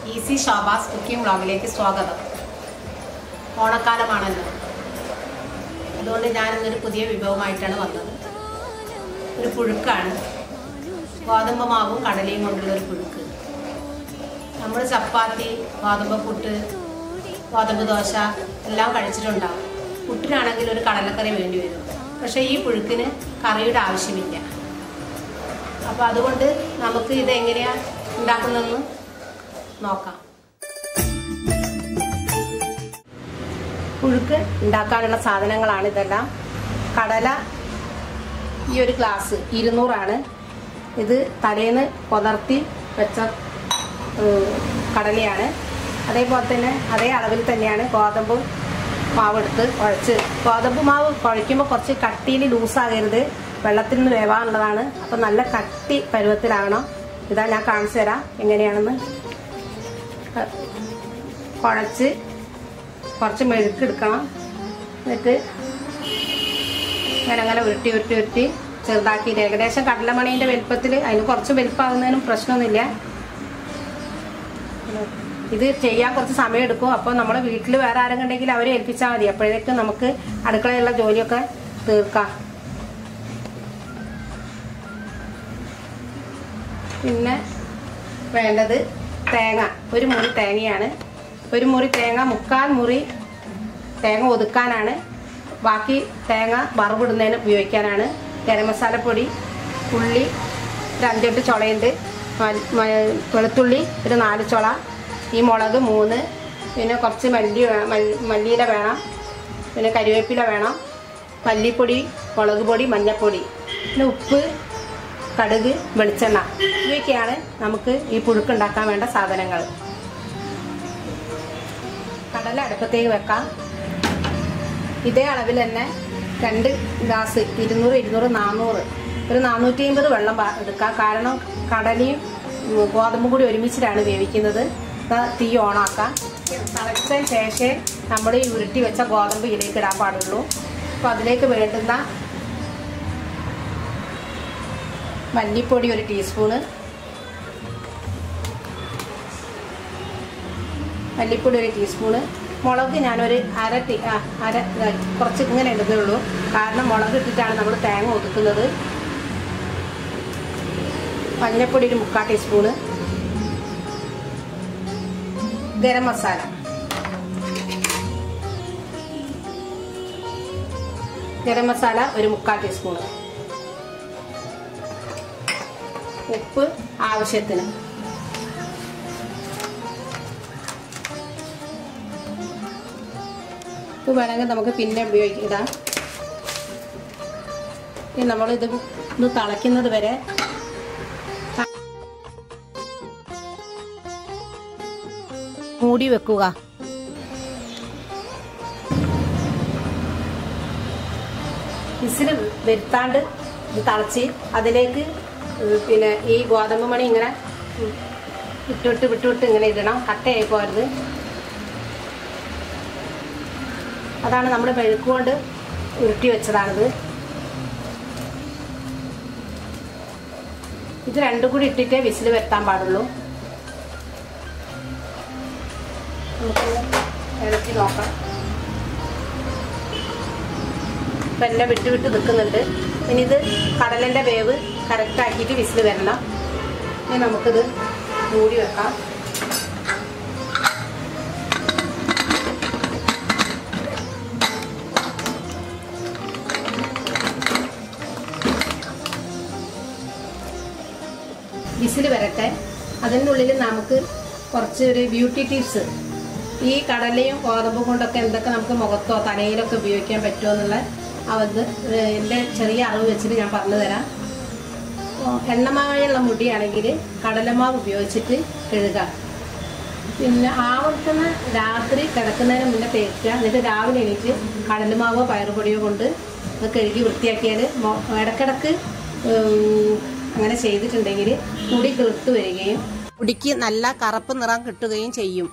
easy Shahbaz cooking വ്ളോഗിലേക്ക് സ്വാഗതം ഓണക്കാലമാണല്ലോ അതുകൊണ്ട് ഞാനിന്നൊരു പുതിയ വിഭവമായിട്ടാണ് വന്നത് ഒരു പുഴുക്കാണ് ഗോതമ്പ് മാവും കടലയും കൊണ്ടുള്ള ഒരു പുഴുക്ക് നമ്മൾ ചപ്പാത്തി ഗോതമ്പ് പുട്ട് ഗോതമ്പ് ദോശ എല്ലാം കഴിച്ചിട്ടുണ്ടാവും പുട്ടിനാണെങ്കിൽ ഒരു കടലക്കറി വേണ്ടി വരും പക്ഷേ ഈ പുഴുക്കിന് കറിയുടെ ആവശ്യമില്ല അപ്പോൾ അതുകൊണ്ട് നമുക്ക് ഇത് എങ്ങനെയാണ് ഉണ്ടാക്കുന്നതെന്ന് നോക്കാം പുഴുക്ക് ഉണ്ടാക്കാനുള്ള സാധനങ്ങളാണ് ഇതെല്ലാം കടല ഈ ഒരു ഗ്ലാസ് ഇരുന്നൂറാണ് ഇത് തലേന്ന് പുതർത്തി വെച്ച ഏഹ്, കടലയാണ് അതേപോലെ തന്നെ അതേ അളവിൽ തന്നെയാണ് ഗോതമ്പ് മാവ് എടുത്ത് കുഴച്ച് ഗോതമ്പ് മാവ് കുഴയ്ക്കുമ്പോൾ കുറച്ച് കട്ടിയിൽ ലൂസാകരുത് വെള്ളത്തിൽ നിന്ന് വേവാനുള്ളതാണ് അപ്പം നല്ല കട്ടി പരുവത്തിലാകണം ഇതാ ഞാൻ കാണിച്ചു തരാം എങ്ങനെയാണെന്ന് ക- കുഴച്ച് കുറച്ച് മെഴുക്കെടുക്കണം എന്നിട്ട് അങ്ങനെ അങ്ങനെ ഉരുട്ടി ഉരുട്ടി ഉരുട്ടി ചെറുതാക്കിയിട്ട് ഏകദേശം കടലമണീൻ്റെ വലുപ്പത്തിൽ അതിന് കുറച്ച് വലുപ്പമാകുന്നതിനും പ്രശ്നമൊന്നുമില്ല ഇത് ചെയ്യാൻ കുറച്ച് സമയം എടുക്കും അപ്പോൾ നമ്മുടെ വീട്ടിൽ വേറെ ആരെങ്കിലും ഉണ്ടെങ്കിൽ അവരെ ഏൽപ്പിച്ചാൽ മതി അപ്പോഴേക്കും നമുക്ക് അടുക്കളയിലുള്ള ജോലിയൊക്കെ തീർക്കാം പിന്നെ വേണ്ടത് തേങ്ങ ഒരു മുറി തേങ്ങയാണ് ഒരു മുറി തേങ്ങ മുക്കാൽ മുറി തേങ്ങ ഒതുക്കാനാണ് ബാക്കി തേങ്ങ വറവിടുന്നതിന് ഉപയോഗിക്കാനാണ് ഗരം മസാലപ്പൊടി ഉള്ളി ഒരു അഞ്ചെട്ട് ചുളയുണ്ട് മൽ- മ- വെളുത്തുള്ളി ഒരു നാല് ചുള ഈ മുളക് മൂന്ന് പിന്നെ കുറച്ച് മല്ലി വേ- മൽ- മല്ലിയില വേണം പിന്നെ കരിവേപ്പില വേണം മല്ലിപ്പൊടി മുളക് പൊടി മഞ്ഞൾപ്പൊടി പിന്നെ ഉപ്പ് കടുക് വെളിച്ചെണ്ണ ഇവയൊക്കെയാണ് നമുക്ക് ഈ പുഴുക്കുണ്ടാക്കാൻ വേണ്ട സാധനങ്ങൾ കടല അടുപ്പത്തേക്ക് വെക്കാം ഇതേ അളവിൽ തന്നെ രണ്ട് ഗ്ലാസ് ഇരുന്നൂറ് ഇരുന്നൂറ് നാനൂറ് ഒരു നാനൂറ്റി അമ്പത് വെള്ളം പാ- എടുക്കാം കാരണം കടലയും ഉം, ഗോതമ്പും കൂടി ഒരുമിച്ചിട്ടാണ് വേവിക്കുന്നത് ദാ തീ ഓണാക്കാം തിളച്ചതിന് ശേഷം നമ്മൾ ഈ ഉരുട്ടി വെച്ച ഗോതമ്പ് ഇതിലേക്ക് ഇടാൻ പാടുള്ളൂ അപ്പോൾ അതിലേക്ക് വേണ്ടുന്ന മല്ലിപ്പൊടി ഒരു ടീസ്പൂണ് മല്ലിപ്പൊടി ഒരു ടീസ്പൂണ് മുളക് ഞാനൊരു അര ടീ ആ, അര ആ, കുറച്ച് ഇങ്ങനെ ഇടുന്നുള്ളൂ കാരണം മുളക് ഇട്ടിട്ടാണ് നമ്മൾ തേങ്ങ ഒതുക്കുന്നത് മഞ്ഞൾപ്പൊടി ഒരു മുക്കാൽ ടീസ്പൂണ് ഗരം മസാല ഗരം മസാല ഒരു മുക്കാൽ ടീസ്പൂണ് ഉപ്പ് ആവശ്യത്തിന് ഉപ്പ് വേണമെങ്കിൽ നമുക്ക് പിന്നെ ഉപയോഗിക്കാം ഇടാം ഇനി നമ്മളിത് ഇത് തിളയ്ക്കുന്നത് വരെ മൂടി വെക്കുക വിസില് വരുത്താണ്ട് ഇത് തിളച്ച് അതിലേക്ക് ഉം പിന്നെ ഈ ഗോതമ്പ് മണി ഇങ്ങനെ ഉം വിട്ടുവിട്ട് വിട്ടുവിട്ട് ഇങ്ങനെ ഇടണം കട്ടയായി പോരുത് അതാണ് നമ്മൾ മെഴുക്ക് കൊണ്ട് ഉരുട്ടി വെച്ചതാണിത് ഇത് രണ്ടും കൂടി ഇട്ടിട്ടേ വിസിൽ വരുത്താൻ പാടുള്ളൂ നമുക്കൊന്ന് ഇളക്കി നോക്കാം ഇപ്പം എല്ലാം വിട്ട് വിട്ട് നിൽക്കുന്നുണ്ട് ഇനി ഇത് കടലിൻ്റെ വേവ് കറക്റ്റ് ആക്കിയിട്ട് വിസിൽ വരണം ഇനി നമുക്കിത് മൂടി വെക്കാം വിസിൽ വരട്ടെ അതിൻ്റെ ഉള്ളിൽ നമുക്ക് കുറച്ച് ഒരു ബ്യൂട്ടി ടിപ്സ് ഈ കടലയും ഗോതമ്പും കൊണ്ടൊക്കെ എന്തൊക്കെ നമുക്ക് മുഖത്തോ തലയിലൊക്കെ ഉപയോഗിക്കാൻ പറ്റുമോ എന്നുള്ള അത് എൻ്റെ ചെറിയ അറിവ് വെച്ചിട്ട് ഞാൻ പറഞ്ഞു തരാം ഓ, എണ്ണമായുള്ള മുടിയാണെങ്കിൽ കടലമാവ് ഉപയോഗിച്ചിട്ട് കഴുകാം പിന്നെ ആവർത്തന രാത്രി കിടക്കുന്നതിന് മുന്നേ തേക്കുക എന്നിട്ട് രാവിലെ എണീറ്റ് കടലുമാവോ പയറുപൊടിയോ കൊണ്ട് അത് കഴുകി വൃത്തിയാക്കിയാൽ മൊ- ഇടക്കിടക്ക് ഉം, അങ്ങനെ ചെയ്തിട്ടുണ്ടെങ്കിൽ മുടി കിളുത്ത് വരികയും മുടിക്ക് നല്ല കറുപ്പ് നിറം കിട്ടുകയും ചെയ്യും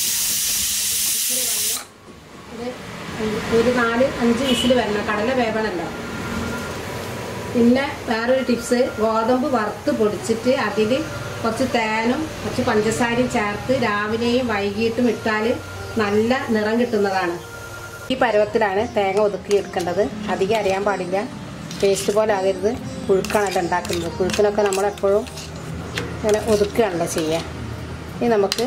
ഇത് ഒരു നാല് അഞ്ച് വിസിൽ വരണം കടല വേവണല്ലോ പിന്നെ വേറൊരു ടിപ്സ് ഗോതമ്പ് വറുത്ത് പൊടിച്ചിട്ട് അതിൽ കുറച്ച് തേനും കുറച്ച് പഞ്ചസാരയും ചേർത്ത് രാവിലെയും വൈകിട്ടും ഇട്ടാൽ നല്ല നിറം കിട്ടുന്നതാണ് ഈ പരുവത്തിലാണ് തേങ്ങ ഒതുക്കി എടുക്കേണ്ടത് അധികം അറിയാൻ പാടില്ല പേസ്റ്റ് പോലെ ആകരുത് പുഴുക്കാണല്ലോ ഉണ്ടാക്കുന്നത് പുഴുക്കിനൊക്കെ നമ്മളെപ്പോഴും ഇങ്ങനെ ഒതുക്കുകയാണല്ലോ ചെയ്യുക ഇനി നമുക്ക്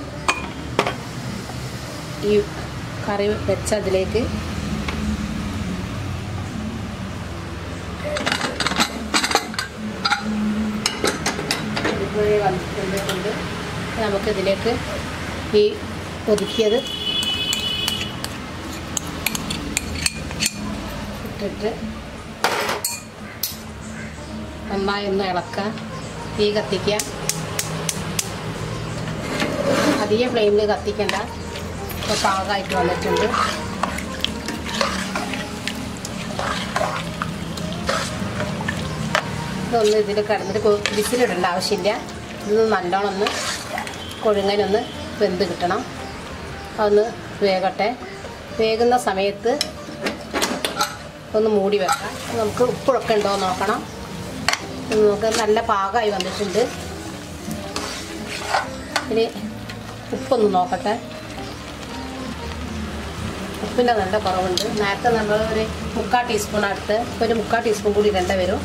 ഈ കറി വെച്ച അതിലേക്ക് ഇതുവരെ വന്നിട്ടുണ്ട് കൊണ്ട് നമുക്കിതിലേക്ക് ഈ ഒതുക്കിയത് ഇട്ടിട്ട് നന്നായി ഒന്ന് ഇളക്കുക തീ കത്തിക്കുക അധികം ഫ്ലെയിമിൽ കത്തിക്കണ്ട ഇപ്പോൾ പാകമായിട്ട് വന്നിട്ടുണ്ട് ഇതൊന്ന് ഇതിൽ കിടന്നിട്ട് വിസിലിടേണ്ട ആവശ്യമില്ല ഇതൊന്ന് നല്ലോണം ഒന്ന് കൊഴുങ്ങനൊന്ന് വെന്ത് കിട്ടണം അതൊന്ന് വേകട്ടെ വേകുന്ന സമയത്ത് ഒന്ന് മൂടി വെക്കാം നമുക്ക് ഉപ്പൊക്കെ ഉണ്ടോ എന്ന് നോക്കണം ഇത് നമുക്ക് നല്ല പാകമായി വന്നിട്ടുണ്ട് ഇനി ഉപ്പൊന്ന് നോക്കട്ടെ ഉപ്പിൻ്റെ നല്ല കുറവുണ്ട് നേരത്തെ നമ്മൾ ഒരു മുക്കാൽ ടീസ്പൂൺ അടുത്ത് ഒരു മുക്കാൽ ടീസ്പൂൺ കൂടി ഇടേണ്ട വരും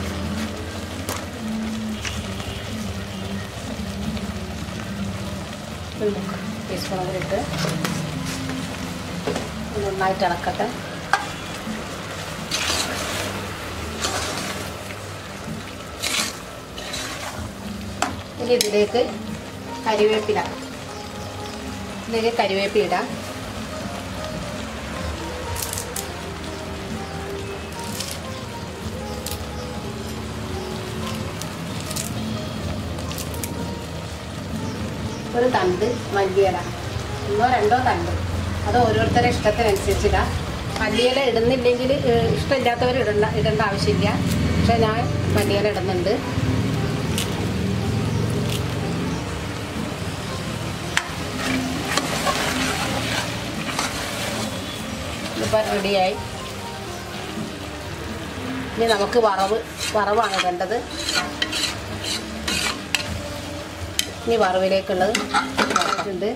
ഒരു മുക്കാൽ ടീസ്പൂൺ കൂടി ഇട്ട് നന്നായിട്ട് ഇളക്കട്ടെ ഇനി ഇതിലേക്ക് കരിവേപ്പില ഇതിലേക്ക് കരിവേപ്പില ഇടാം ഒരു തണ്ട് മല്ലിയില ഒന്നോ രണ്ടോ തണ്ട് അത് ഓരോരുത്തരുടെ ഇഷ്ടത്തിനനുസരിച്ചിടാം മല്ലിയില ഇടുന്നില്ലെങ്കിൽ ഏഹ്, ഇഷ്ടമില്ലാത്തവർ ഇടണ്ട ഇടേണ്ട ആവശ്യമില്ല പക്ഷെ ഞാൻ മല്ലിയില ഇടുന്നുണ്ട് ഇപ്പം റെഡിയായി ഇനി നമുക്ക് വറവ് വറവാണ് വേണ്ടത് ഇനി വറവിലേക്കുള്ളത് ഉണ്ട്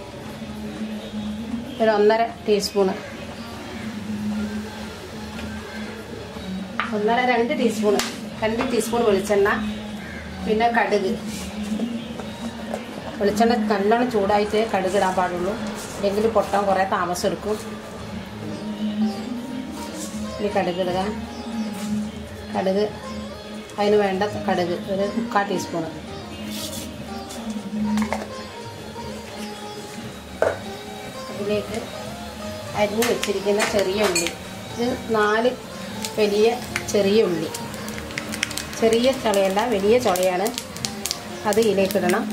ഒരു ഒന്നര ടീസ്പൂണ് ഒന്നര രണ്ട് ടീസ്പൂണ് രണ്ട് ടീസ്പൂൺ വെളിച്ചെണ്ണ പിന്നെ കടുക് വെളിച്ചെണ്ണ നല്ലോണം ചൂടായിട്ട് കടുക് ഇടാൻ പാടുള്ളൂ അല്ലെങ്കിൽ പൊട്ടാൻ കുറേ താമസം എടുക്കും ഇനി കടുക് ഇടുക കടുക് അതിന് വേണ്ട കടുക് ഒരു മുക്കാൽ ടീസ്പൂണ് അതിലേക്ക് അരിഞ്ഞ് വെച്ചിരിക്കുന്ന ചെറിയ ഉള്ളി ഇത് നാല് വലിയ ചെറിയ ഉള്ളി ചെറിയ ചുളയല്ല വലിയ ചുളയാണ് അത് ഇതിലേക്കിടണം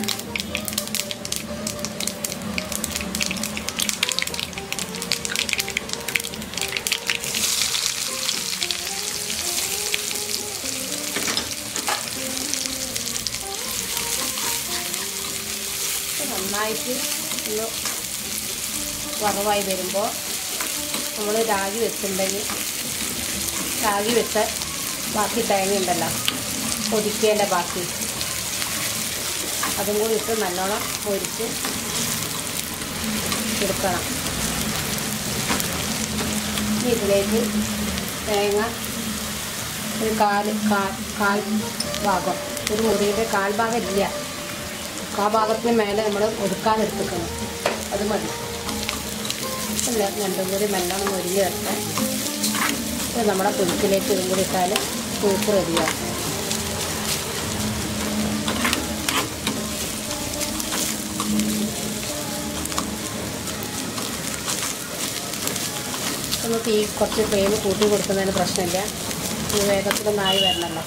ഇത് നന്നായിട്ട് ഒന്ന് വറവായി വരുമ്പോൾ നമ്മൾ രാഗി വെച്ചിട്ടുണ്ടെങ്കിൽ രാഗി വെച്ച ബാക്കി തേങ്ങ ഉണ്ടല്ലോ പൊതിക്കേൻ്റെ ബാക്കി അതും കൂടി ഇട്ട് നല്ലോണം പൊരിച്ച് എടുക്കണം ഇനി ഇതിലേക്ക് തേങ്ങ ഒരു കാല് കാൽ കാൽ ഭാഗം ഒരു മുറിയുടെ കാൽ ഭാഗം ഇല്ല ആ ഭാഗത്തിന് മേലെ നമ്മൾ ഒതുക്കാൻ എടുത്തിക്കണം അത് മതി അല്ല രണ്ടും കൂടി നല്ലോണം മൊരിഞ്ഞ് വെക്കാൻ ഇത് നമ്മുടെ പുഴുക്കിലേക്ക് ഇതും കൂടി ഇട്ടാൽ പുഴുക്ക് റെഡിയാവും നമുക്ക് ഈ കുറച്ച് ഫ്ലെയിം കൂട്ടി കൊടുക്കുന്നതിന് പ്രശ്നമില്ല ഇത് വേഗത്തിലൊന്നായി വരണമല്ലോ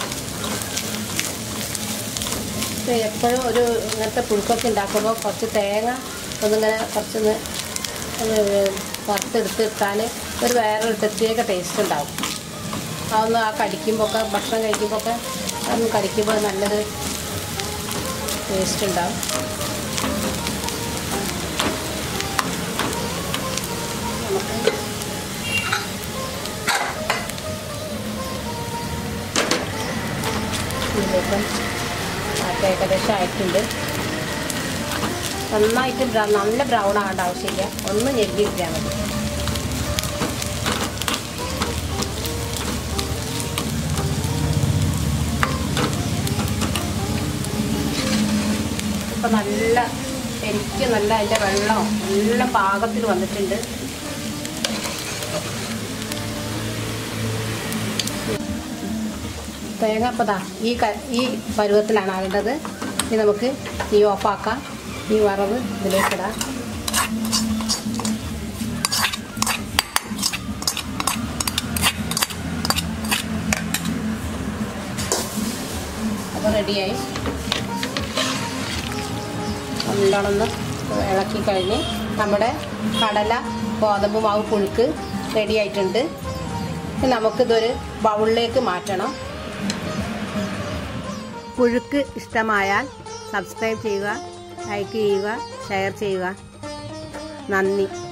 ഇത് എപ്പോഴും ഒരു ഇങ്ങനത്തെ പുഴുക്കൊക്കെ ഉണ്ടാക്കുമ്പോൾ കുറച്ച് തേങ്ങ ഒന്നിങ്ങനെ കുറച്ചൊന്ന് ഒന്ന് വറുത്തെടുത്തിട്ടാൽ ഒരു വേറൊരു പ്രത്യേക ടേസ്റ്റ് ഉണ്ടാവും അതൊന്ന് ആ കടിക്കുമ്പോൾ ഒക്കെ ഭക്ഷണം കഴിക്കുമ്പോൾ ഒക്കെ അതൊന്ന് കടിക്കുമ്പോൾ നല്ലൊരു ടേസ്റ്റ് ഉണ്ടാവും നമുക്ക് ഇതിലേക്ക് മാറ്റാം ഏകദേശം ആയിട്ടുണ്ട് നന്നായിട്ട് ബ്രൗ നല്ല ബ്രൗൺ ആവേണ്ട ആവശ്യമില്ല ഒന്ന് ഞെരിഞ്ഞിരിക്കാൻ മതി ഇപ്പം നല്ല എനിക്ക് നല്ല അതിൻ്റെ വെള്ളം നല്ല പാകത്തിൽ വന്നിട്ടുണ്ട് തേങ്ങ അപ്പോൾ ദാ ഈ ക ഈ പരുവത്തിലാണ് ആകേണ്ടത് ഇനി നമുക്ക് ഈ ഓഫാക്കാം ഈ വറവ് ഇതിലേക്കിടാം അപ്പോൾ റെഡിയായി നല്ലോണം ഒന്ന് ഇളക്കി കഴിഞ്ഞ് നമ്മുടെ കടല ഗോതമ്പ് മാവ് പുഴുക്ക് റെഡി ആയിട്ടുണ്ട് ഇനി നമുക്കിതൊരു ബൗളിലേക്ക് മാറ്റണം പുഴുക്ക് ഇഷ്ടമായാൽ സബ്സ്ക്രൈബ് ചെയ്യുക ലൈക്ക് ചെയ്യുക ഷെയർ ചെയ്യുക നന്ദി